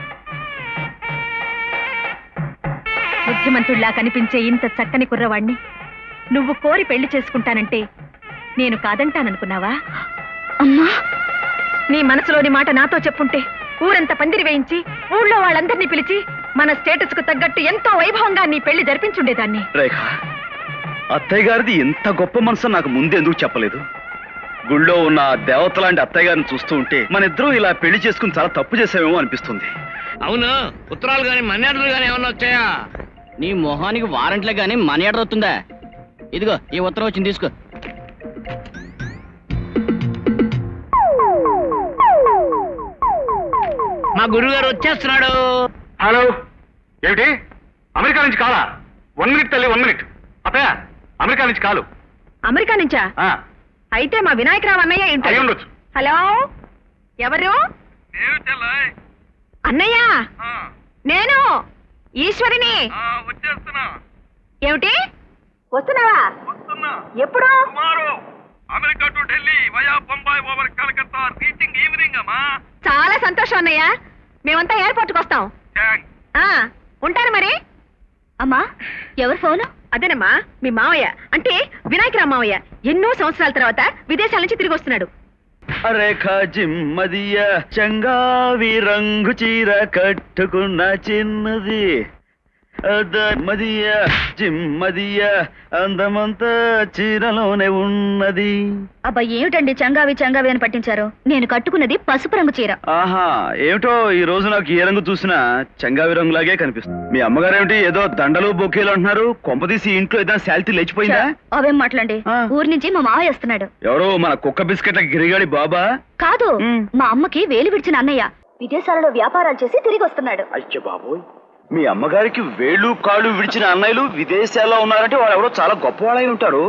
బుద్ధిమంతుడిలా కనిపించే ఇంత చక్కని కుర్రవాణ్ణి నువ్వు కోరి పెళ్లి చేసుకుంటానంటే నేను కాదంటాననుకున్నావా అమ్మా నీ మనసులోని మాట నాతో చెప్పుంటే ఊరంతా పందిరి వేయించి ఊళ్ళో వాళ్ళందరినీ పిలిచి మన స్టేటస్ కు తగ్గట్టు ఎంతో వైభవంగా నీ పెళ్లి జరిపించుండేదాన్ని రేఖ అత్తయ్య గారిది ఎంత గొప్ప మనసు నాకు ముందెందుకు చెప్పలేదు గుళ్ళో ఉన్న ఆ దేవత లాంటి అత్తయ్య గారిని చూస్తూ ఉంటే మన ఇద్దరం ఇలా పెళ్లి చేసుకుని చాలా తప్పు చేసామేమో అనిపిస్తుంది అవును ఉత్తరాలు గాని మన్యాడులు గాని ఏమన్నా వచ్చాయా నీ మొహానికి వారంట్లే గాని మనీ ఆర్డర్ వస్తుందా ఇదిగో ఈ ఉత్తరం వచ్చింది తీసుకో మా గురువు గారు వచ్చేస్తున్నాడు హలో ఏమిటి అమెరికా నుంచి కాలా వన్ మినిట్ తల్లి వన్ మినిట్ అత్తయ్య అమెరికా నుంచి కాలు అమెరికా నుంచా ఆ, అయితే మా వినాయకరావు అన్నయ్య ఏంటి అయి ఉండొచ్చు హలో ఎవరు అన్నయ్య నేను ఈశ్వరిని ఏమిటి వస్తున్నావా ఎప్పుడు America to Delhi via Bombay over Calcutta reaching evening అమ్మా చాలా సంతోషం అన్నయ్య మేమంతా ఎయిర్పోర్ట్కి వస్తాం ఆ ఉంటాను మరి అమ్మా ఎవరు ఫోను అదేనమ్మా మీ మావయ్య అంటే వినాయకరావు మావయ్య ఎన్నో సంవత్సరాల తర్వాత విదేశాల నుంచి తిరిగి వస్తున్నాడు రేఖ జిమ్మదియ చంగావి రంగు చీర కట్టుకున్న చిన్నది అద మదియ జిమ్మదియ అందమంతా చీరలోనే ఉన్నది అబ్బా ఏమిటండి చంగావి చంగావి అని పట్టించారు నేను కట్టుకున్నది పసుపు రంగు చీర ఆహా ఏమిటో ఈ రోజు నాకు ఏ రంగు చూసినా చంగావి రంగులాగే కనిపిస్తుంది మీ అమ్మగారు ఏమిటి ఏదో దండలు బొకేలు అంటున్నారు కొంపదీసి ఇంట్లో ఏదైనా శాలిటీ లేచిపోయిందా అవేం మాట్లాడండి ఆ. ఊరి నుంచి మా మావయ్య వస్తున్నాడు ఎవరో మన కుక్క బిస్కెట్ల గిరిగాడి బాబా కాదు మ్. మా అమ్మకి వేలు విడిచిన అన్నయ్య విదేశాలలో వ్యాపారాలు చేసి తిరిగి వస్తున్నాడు అయ్య బాబోయ్ మీ అమ్మగారికి వేళ్ళు కాళ్ళు విడిచిన అన్నయ్యలు విదేశాల్లో ఉన్నారంటే వాళ్ళు ఎవరో చాలా గొప్ప వాళ్ళై ఉంటారు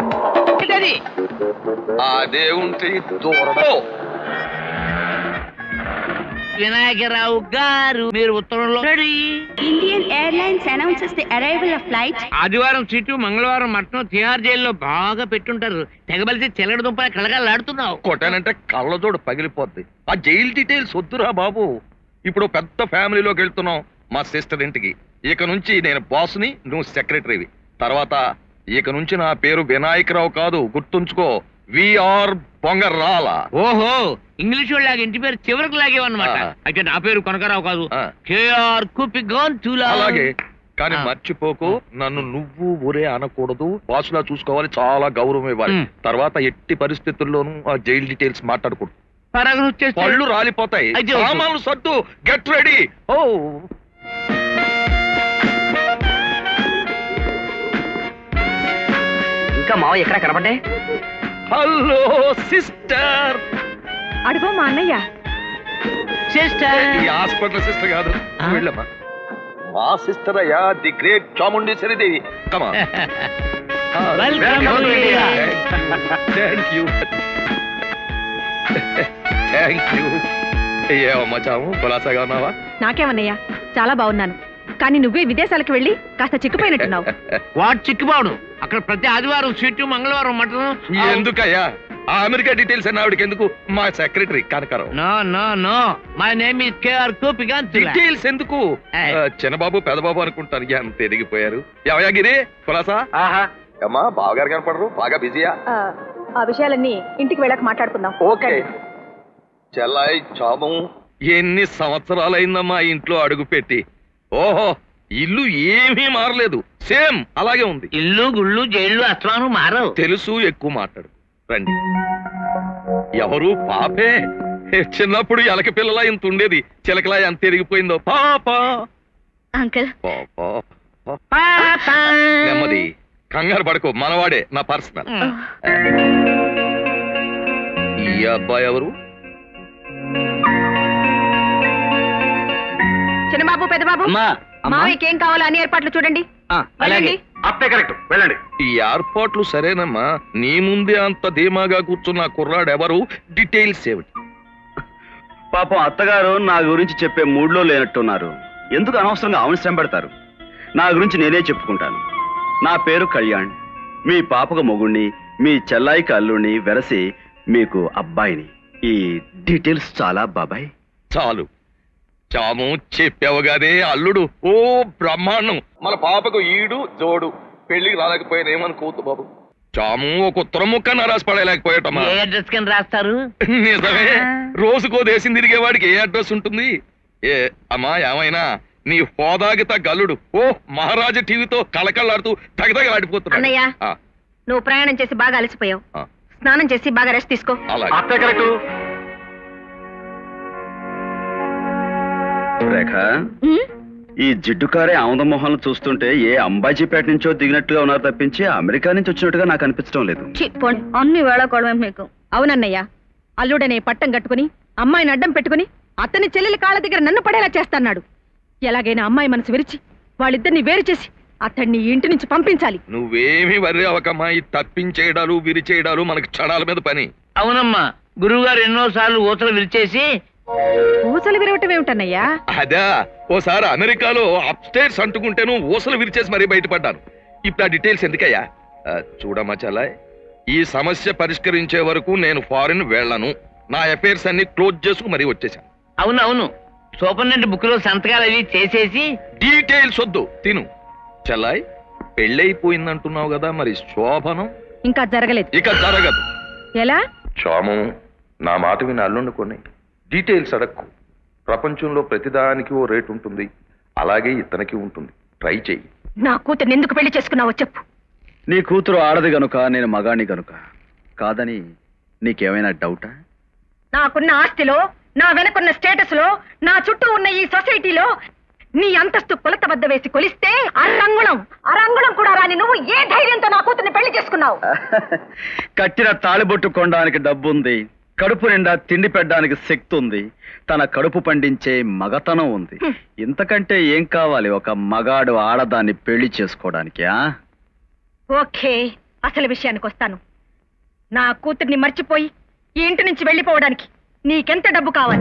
అదేంటి దూరం వినాయకరావు గారు మీరు ఉత్తరంలో Indian Airlines announces the arrival of flight ఆదివారం సీటు మంగళవారం మటన్ తిహార్ జైల్లో బాగా పెట్టుంటారు తెగబలిసి చెలగడ దుంపల కలగలాడుతున్నావు కొట్టానంటే కళ్ళజోడు పగిలిపోద్ది ఆ జైలు డీటెయిల్స్ వద్దురా బాబు ఇప్పుడు పెద్ద ఫ్యామిలీలోకి వెళ్తున్నాం మా సిస్టర్ ఇంటికి ఇక నుంచి నేను బాస్ని నువ్వు సెక్రటరీవి తర్వాత ఇక నుంచి నా పేరు వినాయకరావు కాదు గుర్తుంచుకో విఆర్ బొంగరాల ఓహో ఇంగ్లీష్ వాళ్ళకి ఇంటి పేరు చివరికి లాగేవన్నమాట ఆ. అయితే నా పేరు కొనకరావు కాదు ఆ. కేఆర్ కుపిగాన్ తులా అలాగే కానీ ఆ. మర్చిపోకు నన్ను నువ్వు ఒరే అనకూడదు బాసులా చూసుకోవాలి చాలా గౌరవం ఇవ్వాలి మ్. తర్వాత ఎట్టి పరిస్థితుల్లోనూ ఆ జైల్ డీటెయిల్స్ మాట్లాడకూడదు పరాగం వచ్చేస్తే పళ్ళు రాలిపోతాయి అయితే వద్దు. సామాన్లు సర్దు గెట్ రెడీ ఓ ఇంకా మావ ఎక్కడ కనపడ్డే హలో సిస్టర్ అడుగో మా అన్నయ్య సిస్టర్ ఈ హాస్పిటల్ సిస్టర్ కాదు ఆ? వెళ్ళమ్మా మా సిస్టర్ అయ్యా ది గ్రేట్ చాముండేశ్వరి దేవి కమా Welcome to India. Thank you thank you ఏమమ్మా చాము కులాసాగా ఉన్నావా నాకేమన్నయ్యా చాలా బాగున్నాను కానీ నువ్వే విదేశాలకు వెళ్ళి కాస్త చిక్కుపోయినట్టున్నావు వాడు చిక్కుబాడు అక్కడ ప్రతి ఆదివారం స్వీట్ మంగళవారం మటన్ ఎందుకయ్యా ఆ అమెరికా డీటెయిల్స్ అన్న ఆవిడకి ఎందుకు మా secretary Kanaka Rao no no no my name is K R Gopikanth details ఎందుకు ఏయ్. ఆ, చిన్నబాబు పెదబాబు అనుకుంటాను ఎంత ఎదిగిపోయారు ఎవయా గిరి కులాసా అమ్మా బావగారు కనపడరు బాగా బిజీయా ఆ విషయాలన్నీ ఇంటికి వెళ్ళక మాట్లాడుకుందాం ఓకే చెల్లాయి చాబం ఎన్ని సంవత్సరాలైందమ్మా ఇంట్లో అడుగు పెట్టి ఓహో ఇల్లు ఏమీ మారలేదు సేమ్ అలాగే ఉంది ఇల్లు గుళ్ళు జైళ్ళు అస్త్రాలు మారవు తెలుసు ఎక్కువ మాట్లాడు రండి ఎవరు పాపే చిన్నప్పుడు ఎలక పిల్లలా ఇంత ఉండేది చిలకలా ఎంత ఎరిగిపోయిందో పాప అంకుల్ పాప నెమ్మది కంగారు పడకు మనవాడే నా పర్సనల్ ఈ అబ్బాయి ఎవరు చిన్నబాబు పెద్దబాబు మావయ్యకి ఏం కావాలో అన్ని ఏర్పాట్లు చూడండి వెళ్ళండి. అట్టే కరెక్ట్ వెళ్ళండి ఈ ఏర్పాట్లు సరేనమ్మా నీ ముందే అంత ధీమాగా కూర్చున్న ఆ కుర్రాడు ఎవరు డీటెయిల్స్ ఏమిటి పాపం అత్తగారు నా గురించి చెప్పే మూడ్లో లేనట్టున్నారు ఎందుకు అనవసరంగా ఆమెను శ్రమ పెడతారు నా గురించి నేనే చెప్పుకుంటాను నా పేరు కళ్యాణ్ మీ పాపకు మొగుణ్ణి మీ చెల్లాయికి అల్లుణ్ణి వెరసి మీకు అబ్బాయిని ఈ డీటెయిల్స్ చాలా బాబాయ్ చాలు చాము చెప్పావుగాదే అల్లుడు ఓ బ్రహ్మాండం మన పాపకు ఈడు జోడు పెళ్లికి రాలేకపోయినా ఏమనుకోవద్దు బాబు చాము ఒక ఉత్తరం ముక్క నరాసి పడలేకపోయాటమ్మా ఏ అడ్రస్ కింద రాస్తారు నిజమే రోజుకో దేశం తిరిగేవాడికి ఏ అడ్రస్ ఉంటుంది ఏ అమ్మా ఏమైనా నీ హోదాకి తగ్గ అల్లుడు ఓ మహారాజా టీవీతో కళకళలాడుతూ తగతగలాడిపోతున్నాడు అన్నయ్య. ఆ, నువ్వు ప్రయాణం చేసి బాగా అలసిపోయావు ఆ, స్నానం చేసి బాగా రెస్ట్ తీసుకో అలాగే అట్టే కరెక్ట్ రేఖ ఈ జిడ్డుకారే ఆముదం మొహాలను చూస్తుంటే ఏ అంబాజీపేట నుంచో దిగినట్టుగా ఉన్నారు తప్పించి అమెరికా నుంచి వచ్చినట్టుగా నాకు అనిపించడం లేదు అన్ని వేళకోవడమే మీకు అవునన్నయ్య అల్లుడనే పట్టం కట్టుకుని అమ్మాయిని అడ్డం పెట్టుకుని అతని చెల్లెలి కాళ్ళ దగ్గర నన్ను పడేలా చేస్తున్నాడు ఎలాగైనా అమ్మాయి మనసు విరిచి వాళ్ళిద్దరిని వేరు చేసి అతన్ని ఈ ఇంటి నుంచి పంపించాలి నువ్వేమీ వర్రి అవకమ్మా ఈ తప్పించేయడాలు విరిచేయడాలు మనకి క్షణాల మీద పని అవునమ్మా గురువు గారు ఎన్నో సార్లు ఊతలు విరిచేసి పూసలు విరవటం ఏమిటన్నయ్యా అదా ఓసారి అమెరికాలో అప్స్టైర్స్ అంటుకుంటేను ఊసలు విరిచేసి మరీ బయటపడ్డాను ఇప్పుడు ఆ డీటెయిల్స్ ఎందుకయ్యా ఆ, చూడమ్మా చలాయ్ ఈ సమస్య పరిష్కరించే వరకు నేను ఫారిన్ వెళ్ళను నా అఫైర్స్ అన్ని క్లోజ్ చేసుకు మరీ వచ్చేసాను అవునవును సూపరింటెండెంట్ బుక్ లో సంతకాలు అవి చేసేసి డీటెయిల్స్ వద్దు తిను చలాయ్ పెళ్ళైపోయిందంటున్నావు కదా మరి శోభనం ఇంకా జరగలేదు ఇక జరగదు ఎలా చాము నా మాట విని అల్లుండి కొన్ని డీటెయిల్స్ అడక్కు ప్రపంచంలో ప్రతిదానికి ఓ రేట్ ఉంటుంది అలాగే ఇతనికి ఉంటుంది ట్రై చెయ్యి నా కూతుర్ని ఎందుకు పెళ్లి చేసుకున్నావో చెప్పు నీ కూతురు ఆడది గనుక నేను మగాణ్ణి గనుక కాదని నీకేమైనా డౌటా నాకున్న ఆస్తిలో నా వెనకున్న స్టేటస్ లో నా చుట్టూ ఉన్న ఈ సొసైటీలో నీ అంతస్తు కొలత వద్ద వేసి కొలిస్తే అరంగుళం అరంగుళం కూడా రాని నువ్వు ఏ ధైర్యంతో నా కూతుర్ని పెళ్లి చేసుకున్నావు కట్టిన తాళిబొట్టు కొనడానికి డబ్బుంది కడుపు నిండా తిండి పెట్టడానికి శక్తి ఉంది తన కడుపు పండించే మగతనం ఉంది ఇంతకంటే ఏం కావాలి ఒక మగాడు ఆడదాన్ని పెళ్లి చేసుకోవడానికి ఆ ఓకే అసలు విషయానికి వస్తాను నా కూతుర్ని మర్చిపోయి ఈ ఇంటి నుంచి వెళ్ళిపోవడానికి నీకెంత డబ్బు కావాలి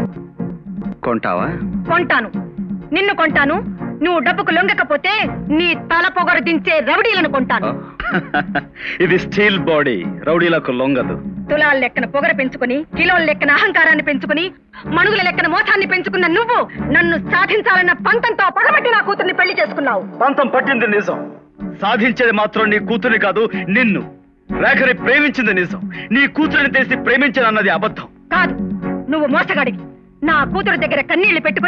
కొంటావా కొంటాను నిన్ను కొంటాను నువ్వు డబ్బుకు లొంగకపోతే నీ తల పొగరు దించే రౌడీలను కొంటాను ఇది స్టీల్ బాడీ రౌడీలకు లొంగదు తులాల లెక్కన పొగర పెంచుకుని కిలోల లెక్కన అహంకారాన్ని పెంచుకుని మణుగుల లెక్కన మోసాన్ని పెంచుకున్న నువ్వు నన్ను సాధించాలన్న పంతంతో పగబట్టి నా కూతుర్ని పెళ్లి చేసుకున్నావు పంతం పట్టింది నిజం సాధించేది మాత్రం నీ కూతురిని కాదు నిన్ను రేఖని ప్రేమించింది నిజం నీ కూతురిని తెలిసి ప్రేమించనన్నది అబద్ధం కాదు నువ్వు మోసగాడివి నా కూతురు దగ్గర కన్నీళ్లు పెట్టుకుని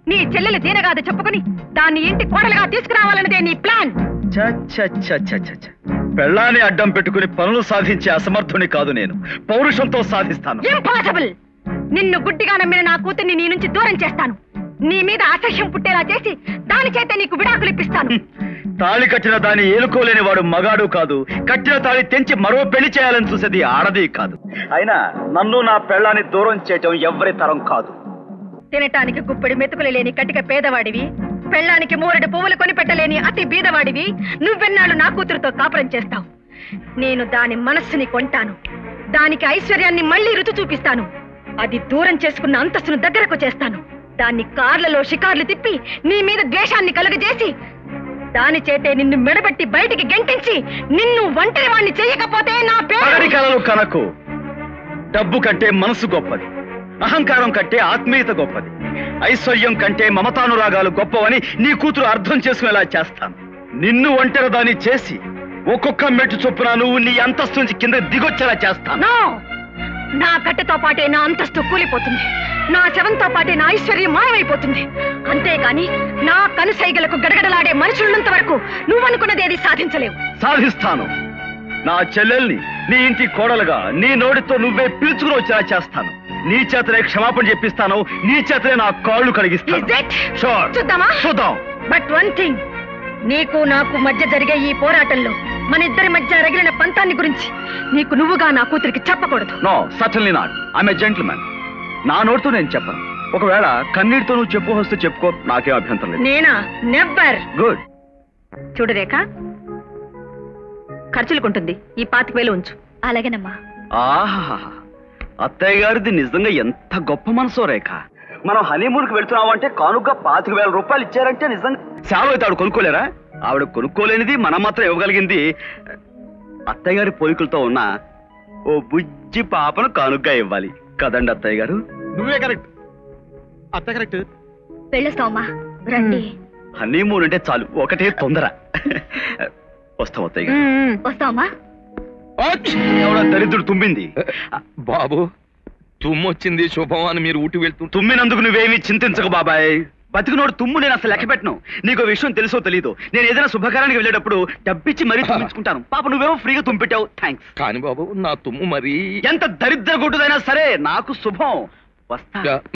నీ చెల్లెలు దీనగాదు చెప్పుకుని దాన్ని ఇంటి కోడలుగా తీసుకురావాలన్నదే నీ ప్లాన్ ఛ, ఛ, ఛ, ఛ, ఛ, ఛ. పెళ్ళాన్ని అడ్డం పెట్టుకుని పనులు సాధించే అసమర్థుని కాదు నేను పౌరుషంతో సాధిస్తాను ఇంపాసిబుల్ నిన్ను గుడ్డిగా నమ్మిన నా కూతుర్ని నీ నుంచి దూరం చేస్తాను నీ మీద అసహ్యం పుట్టేలా చేసి దాని చేత నీకు విడాకులు ఇప్పిస్తాను తాళి కట్టిన దాన్ని ఏలుకోలేని వాడు మగాడు కాదు కట్టిన తాళి తెంచి మరో పెళ్లి చేయాలని చూసేది ఆడది కాదు అయినా నన్ను నా పెళ్ళాన్ని దూరం చేయటం ఎవరి తరం కాదు తినటానికి గుప్పెడు మెతుకులు లేని కటిక పేదవాడివి పెళ్ళానికి మూరెడు పువ్వులు కొనిపెట్టలేని అతి బీదవాడివి నువ్వెన్నాళ్ళు నా కూతురుతో కాపురం చేస్తావు నేను దాని మనస్సుని కొంటాను దానికి ఐశ్వర్యాన్ని మళ్ళీ రుచి చూపిస్తాను అది దూరం చేసుకున్న అంతస్తును దగ్గరకు చేస్తాను దాన్ని కార్లలో షికార్లు తిప్పి నీ మీద ద్వేషాన్ని కలుగజేసి దాని చేతే నిన్ను మెడబెట్టి బయటికి గెంటించి నిన్ను ఒంటరి వాణ్ణి చేయకపోతే నా పగడి పేరు కలలు కనకు డబ్బు కంటే మనసు గొప్పది అహంకారం కంటే ఆత్మీయత గొప్పది ఐశ్వర్యం కంటే మమతానురాగాలు గొప్పవని నీ కూతురు అర్థం చేసుకునేలా చేస్తాను నిన్ను ఒంటరి దాన్ని చేసి ఒక్కొక్క మెట్టు చొప్పున నువ్వు నీ అంతస్తు నుంచి కింద దిగొచ్చేలా చేస్తాను నో నా కట్టెతో పాటే నా అంతస్తు కూలిపోతుంది నా శవంతో పాటే నా ఐశ్వర్యం మాయమైపోతుంది అంతేగాని నా కనుసైగలకు గడగడలాడే మనుషులున్నంత వరకు నువ్వనుకున్నది ఏది సాధించలేవు సాధిస్తాను నా చెల్లెల్ని నీ ఇంటి కోడలుగా నీ నోటితో నువ్వే పిలుచుకుని వచ్చేలా చేస్తాను నీ చేతనే క్షమాపణ చెప్పిస్తాను నీ చేతనే నా కాళ్ళు కడిగిస్తాను Is it? Sure. చూద్దామా చూద్దాం బట్ వన్ థింగ్ నీకు నాకు మధ్య జరిగే ఈ పోరాటంలో మన ఇద్దరి మధ్య రగిలిన పంతాన్ని గురించి నీకు నువ్వుగా నా కూతురికి చెప్పకూడదు no certainly not I'm a gentleman నా నోటితో నేను చెప్పను ఒకవేళ కన్నీటితో నువ్వు చెప్పు వస్తే చెప్పుకో నాకేం అభ్యంతరం లేదు నేనా నెవ్వర్ గుడ్ చూడు రేఖ ఖర్చులుకుంటుంది ఈ పాతిక వేలు ఉంచు అలాగేనమ్మా ఆహా అత్తయ్య గారిది నిజంగా ఎంత గొప్ప మనసో రేఖ మనం హనీమూన్కి వెళ్తున్నాం అంటే కానుక పాతిక వేల రూపాయలు ఇచ్చారంటే నిజంగా సేవ అయితే ఆవిడ కొనుక్కోలేరా ఆవిడ కొనుక్కోలేనిది మనం మాత్రం ఇవ్వగలిగింది అత్తయ్య గారి పోలికలతో ఉన్న ఓ బుజ్జి పాపను కానుగ్గా ఇవ్వాలి కదండి అత్తయ్య గారు నువ్వే కరెక్ట్ అత్త కరెక్ట్ వెళ్ళొస్తామమ్మా రండి హనీమూన్ అంటే చాలు ఒకటే తొందర వస్తాం అత్తయ్య గారు వస్తామమ్మా ఎవడో దరిద్రుడు తుమ్మింది బాబు తుమ్మొచ్చింది శుభం అని మీరు ఊటి వెళ్తుంటే తుమ్మినందుకు నువ్వేమీ చింతించకు బాబాయ్ బతికినోడు తుమ్ము నేను అసలు లెక్క పెట్టను నీకు విషయం తెలుసో తెలీదు నేను ఏదైనా శుభకారానికి వెళ్ళేటప్పుడు డబ్బిచ్చి మరీ తుమ్మించుకుంటాను పాప నువ్వేమో ఫ్రీగా తుమ్మిపెట్టావు థ్యాంక్స్ కాని బాబు నా తుమ్ము మరి ఎంత దరిద్ర గుడ్డుదైనా సరే నాకు శుభం వస్తా